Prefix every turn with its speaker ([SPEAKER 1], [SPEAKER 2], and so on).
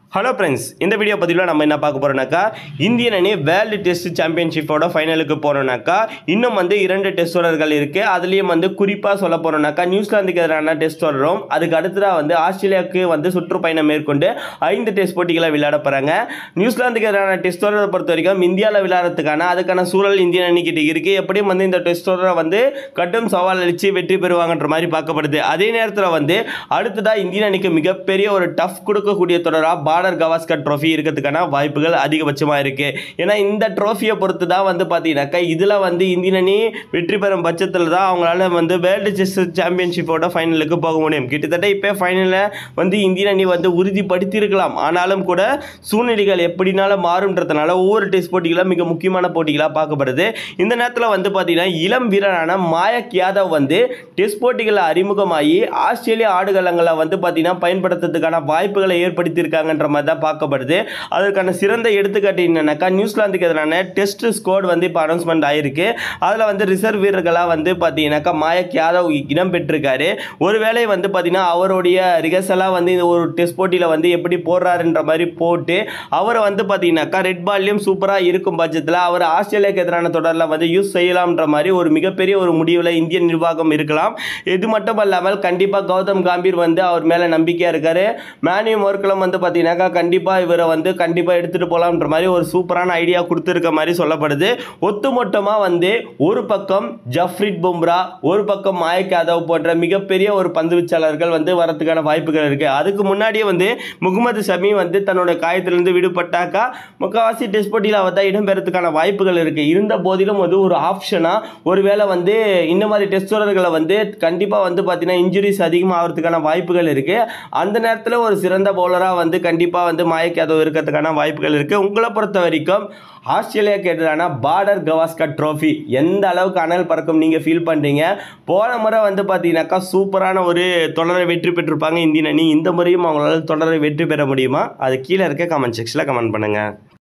[SPEAKER 1] hello friends இந்த video பதிவில் நம்ம என்ன பார்க்க போகிறோம்னாக்கா இந்தியன் அணி வேர்ல்டு டெஸ்ட் சாம்பியன்ஷிப்போட ஃபைனலுக்கு போகிறோம்னாக்கா இன்னும் வந்து இரண்டு டெஸ்ட் தொடர்கள் இருக்குது அதுலேயும் வந்து குறிப்பாக சொல்ல போகிறோம்னாக்கா நியூசிலாந்துக்கு எதிரான டெஸ்ட் தொடரும் அதுக்கு அடுத்ததாக வந்து ஆஸ்திரேலியாவுக்கு வந்து சுற்றுப்பயணம் மேற்கொண்டு ஐந்து டெஸ்ட் போட்டிகளை விளையாட போகிறாங்க நியூசிலாந்துக்கு எதிரான டெஸ்ட் தொடரை பொறுத்த வரைக்கும் இந்தியாவில் விளையாடுறதுக்கான அதுக்கான சூழல் இந்தியன் அணிக்கிட்ட இருக்குது எப்படியும் வந்து இந்த டெஸ்ட் தொடரை வந்து கடும் சவால் அளித்து வெற்றி பெறுவாங்கன்ற மாதிரி பார்க்கப்படுது அதே நேரத்தில் வந்து அடுத்ததாக இந்தியன் அணிக்கு மிகப்பெரிய ஒரு டஃப் கொடுக்கக்கூடிய தொடராக பார்டர் கவாஸ்கர் ட்ரோஃபி இருக்கிறதுக்கான வாய்ப்புகள் அதிகபட்சமாக இருக்குது ஏன்னா இந்த ட்ரோஃபியை பொறுத்து தான் வந்து பார்த்தீங்கன்னாக்கா இதில் வந்து இந்தியன் அணி வெற்றி பெறும் பட்சத்தில் தான் அவங்களால வந்து வேர்ல்டு செஸ் சாம்பியன்ஷிப்போட ஃபைனலுக்கு போக முடியும் கிட்டத்தட்ட இப்போ ஃபைனலில் வந்து இந்தியன் அணி வந்து உறுதிப்படுத்தியிருக்கலாம் ஆனாலும் கூட சூழ்நிலைகள் எப்படினாலும் மாறுன்றதுனால ஒவ்வொரு டெஸ்ட் போட்டிகளும் மிக முக்கியமான போட்டிகளாக பார்க்கப்படுது இந்த நேரத்தில் வந்து பார்த்தீங்கன்னா இளம் வீரரான மாயக் யாதவ் வந்து டெஸ்ட் போட்டிகளில் அறிமுகமாகி ஆஸ்திரேலிய ஆடுகளங்களை வந்து பார்த்தீங்கன்னா பயன்படுத்துறதுக்கான வாய்ப்புகளை ஏற்படுத்தியிருக்காங்கன்ற மாதிரி தான் பார்க்கப்படுது அதற்கான சிறந்த எடுத்துக்காட்டு என்னன்னாக்கா நியூசிலாந்துக்கு எதிரான டெஸ்ட் ஸ்கோர் வந்து இப்போ அனௌன்ஸ்மெண்ட் ஆயிருக்கு அதில் வந்து ரிசர்வ் வீரர்களாக வந்து பார்த்தீங்கன்னாக்கா மாயக் யாதவ் இடம் பெற்றிருக்காரு ஒருவேளை வந்து பார்த்தீங்கன்னா அவருடைய ரிகர்சலாக வந்து இந்த ஒரு டெஸ்ட் போட்டியில் வந்து எப்படி போடுறாருன்ற மாதிரி போட்டு அவரை வந்து பார்த்தீங்கன்னாக்கா ரெட் பால்லையும் சூப்பராக இருக்கும் பட்சத்தில் அவர் ஆஸ்திரேலியாவுக்கு எதிரான தொடரில் வந்து யூஸ் செய்யலாம்ன்ற மாதிரி ஒரு மிகப்பெரிய ஒரு முடிவில் இந்திய நிர்வாகம் இருக்கலாம் இது மட்டும் இல்லாமல் கண்டிப்பாக கௌதம் காம்பீர் வந்து அவர் மேலே நம்பிக்கையாக இருக்காரு மேனியூ மோர்க்கலம் வந்து பார்த்தீங்கன்னாக்கா கண்டிப்பாக இவரை வந்து கண்டிப்பாக எடுத்துகிட்டு போகலாம்ன்ற மாதிரி ஒரு சூப்பரான ஐடியா கொடுத்துருக்க மாதிரி சொல்லப்படுது ஒட்டுமொத்தமாக வந்து ஒரு பக்கம் ஜஃப்ரிட் பும்ரா ஒரு பக்கம் மாயக் யாதவ் போன்ற மிகப்பெரிய ஒரு பந்து வீச்சாளர்கள் வந்து வரதுக்கான வாய்ப்புகள் இருக்குது அதுக்கு முன்னாடியே வந்து முகமது ஷமி வந்து தன்னோட காயத்திலிருந்து விடுபட்டாக்கா முக்கால்வாசி டெஸ்ட் போட்டியில் அவர் தான் இடம்பெறதுக்கான வாய்ப்புகள் இருக்குது இருந்த போதிலும் வந்து ஒரு ஆப்ஷனாக ஒருவேளை வந்து இந்த மாதிரி டெஸ்ட் தொடர்களை வந்து கண்டிப்பாக வந்து பார்த்தீங்கன்னா இன்ஜுரிஸ் அதிகமாக ஆகிறதுக்கான வாய்ப்புகள் இருக்குது அந்த நேரத்தில் ஒரு சிறந்த பவுலராக வந்து கண்டிப்பாக வந்து மாயக் யாதவ் இருக்கிறதுக்கான வாய்ப்புகள் இருக்குது உங்களை பொறுத்த வரைக்கும் ஆஸ்திரேலியாவுக்கு எதிரான பார்டர் கவாஸ்கர் ட்ரோஃபி எந்த அளவுக்கு அனல் பறக்கும் நீங்கள் ஃபீல் பண்ணுறீங்க போன முறை வந்து பார்த்தீங்கன்னாக்கா சூப்பரான ஒரு தொடரை வெற்றி பெற்றிருப்பாங்க இந்தியன் அணி இந்த முறையும் அவங்களால தொடரை வெற்றி பெற முடியுமா அது கீழே இருக்க கமெண்ட் செக்ஷனில் கமெண்ட் பண்ணுங்கள்